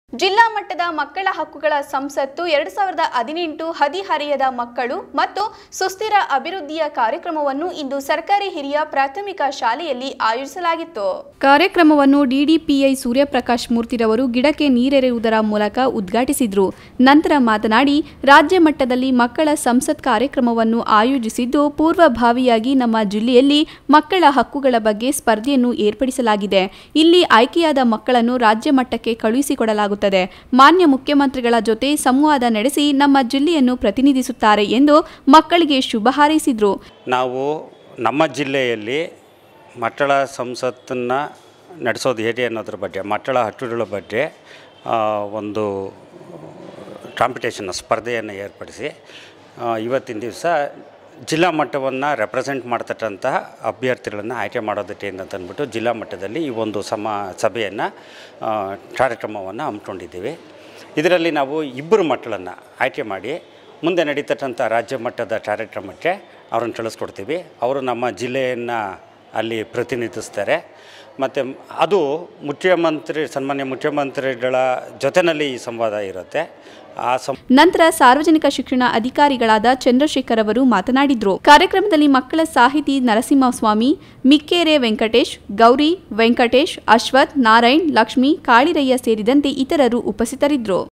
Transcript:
ಜಿಲ್ಲಾ ಮಟ್ಟದ ಮಕ್ಕಳ ಹಕ್ಕುಗಳ ಸಂಸತ್ತು ಎರಡು ಸಾವಿರದ ಹದಿನೆಂಟು ಹದಿಹರೆಯದ ಮಕ್ಕಳು ಮತ್ತು ಸುಸ್ಥಿರ ಅಭಿವೃದ್ಧಿಯ ಕಾರ್ಯಕ್ರಮವನ್ನು ಇಂದು ಸರ್ಕಾರಿ ಹಿರಿಯ ಪ್ರಾಥಮಿಕ ಶಾಲೆಯಲ್ಲಿ ಆಯೋಜಿಸಲಾಗಿತ್ತು ಕಾರ್ಯಕ್ರಮವನ್ನು ಡಿಡಿಪಿಐ ಸೂರ್ಯಪ್ರಕಾಶ್ ಮೂರ್ತಿರವರು ಗಿಡಕ್ಕೆ ನೀರೆರೆಯುವುದರ ಮೂಲಕ ಉದ್ಘಾಟಿಸಿದರು ನಂತರ ಮಾತನಾಡಿ ರಾಜ್ಯ ಮಟ್ಟದಲ್ಲಿ ಮಕ್ಕಳ ಸಂಸತ್ ಕಾರ್ಯಕ್ರಮವನ್ನು ಆಯೋಜಿಸಿದ್ದು ಪೂರ್ವಭಾವಿಯಾಗಿ ನಮ್ಮ ಜಿಲ್ಲೆಯಲ್ಲಿ ಮಕ್ಕಳ ಹಕ್ಕುಗಳ ಬಗ್ಗೆ ಸ್ಪರ್ಧೆಯನ್ನು ಏರ್ಪಡಿಸಲಾಗಿದೆ ಇಲ್ಲಿ ಆಯ್ಕೆಯಾದ ಮಕ್ಕಳನ್ನು ರಾಜ್ಯ ಮಟ್ಟಕ್ಕೆ ಕಳುಹಿಸಿಕೊಡಲಾಗುತ್ತದೆ ಮಾನ್ಯ ಮುಖ್ಯಮಂತ್ರಿಗಳ ಜೊತೆ ಸಂವಾದ ನಡೆಸಿ ನಮ್ಮ ಜಿಲ್ಲೆಯನ್ನು ಪ್ರತಿನಿಧಿಸುತ್ತಾರೆ ಎಂದು ಮಕ್ಕಳಿಗೆ ಶುಭ ಹಾರೈಸಿದರು ನಾವು ನಮ್ಮ ಜಿಲ್ಲೆಯಲ್ಲಿ ಮಕ್ಕಳ ಸಂಸತ್ತನ್ನು ನಡೆಸೋದು ಹೇಗೆ ಅನ್ನೋದ್ರ ಬಗ್ಗೆ ಮಕ್ಕಳ ಹಕ್ಕುಗಳ ಬಗ್ಗೆ ಆ, ಒಂದು ಕಾಂಪಿಟೇಷನ್ ಸ್ಪರ್ಧೆಯನ್ನು ಏರ್ಪಡಿಸಿ ಆ, ಇವತ್ತಿನ ದಿವಸ ಜಿಲ್ಲಾ ಮಟ್ಟವನ್ನು ರೆಪ್ರೆಸೆಂಟ್ ಮಾಡ್ತಕ್ಕಂತಹ ಅಭ್ಯರ್ಥಿಗಳನ್ನು ಆಯ್ಕೆ ಮಾಡೋದಕ್ಕೆ ಅಂತ ಅಂದ್ಬಿಟ್ಟು ಜಿಲ್ಲಾ ಮಟ್ಟದಲ್ಲಿ ಈ ಒಂದು ಸಮ ಸಭೆಯನ್ನು ಕಾರ್ಯಕ್ರಮವನ್ನು ಹಮ್ಮಿಕೊಂಡಿದ್ದೀವಿ ಇದರಲ್ಲಿ ನಾವು ಇಬ್ಬರು ಮಕ್ಕಳನ್ನು ಆಯ್ಕೆ ಮಾಡಿ ಮುಂದೆ ನಡೀತಕ್ಕಂಥ ರಾಜ್ಯ ಮಟ್ಟದ ಕಾರ್ಯಕ್ರಮಕ್ಕೆ ಅವ್ರನ್ನ ಕಳಿಸ್ಕೊಡ್ತೀವಿ ಅವರು ನಮ್ಮ ಜಿಲ್ಲೆಯನ್ನು ಅಲ್ಲಿ ಪ್ರತಿನಿಧಿಸ್ತಾರೆ ಮತ್ತು ಅದು ಮುಖ್ಯಮಂತ್ರಿ ಸನ್ಮಾನ್ಯ ಮುಖ್ಯಮಂತ್ರಿಗಳ ಜೊತೆಯಲ್ಲಿ ಈ ಸಂವಾದ ಇರುತ್ತೆ ಆ ಸಂ ನಂತರ ಸಾರ್ವಜನಿಕ ಶಿಕ್ಷಣ ಅಧಿಕಾರಿಗಳಾದ ಚಂದ್ರಶೇಖರ್ ಅವರು ಮಾತನಾಡಿದರು ಕಾರ್ಯಕ್ರಮದಲ್ಲಿ ಮಕ್ಕಳ ಸಾಹಿತಿ ನರಸಿಂಹಸ್ವಾಮಿ ಮಿಕ್ಕೇರೆ ವೆಂಕಟೇಶ್ ಗೌರಿ ವೆಂಕಟೇಶ್ ಅಶ್ವಥ್ ನಾರಾಯಣ್ ಲಕ್ಷ್ಮಿ ಕಾಳಿರಯ್ಯ ಸೇರಿದಂತೆ ಇತರರು ಉಪಸ್ಥಿತರಿದ್ದರು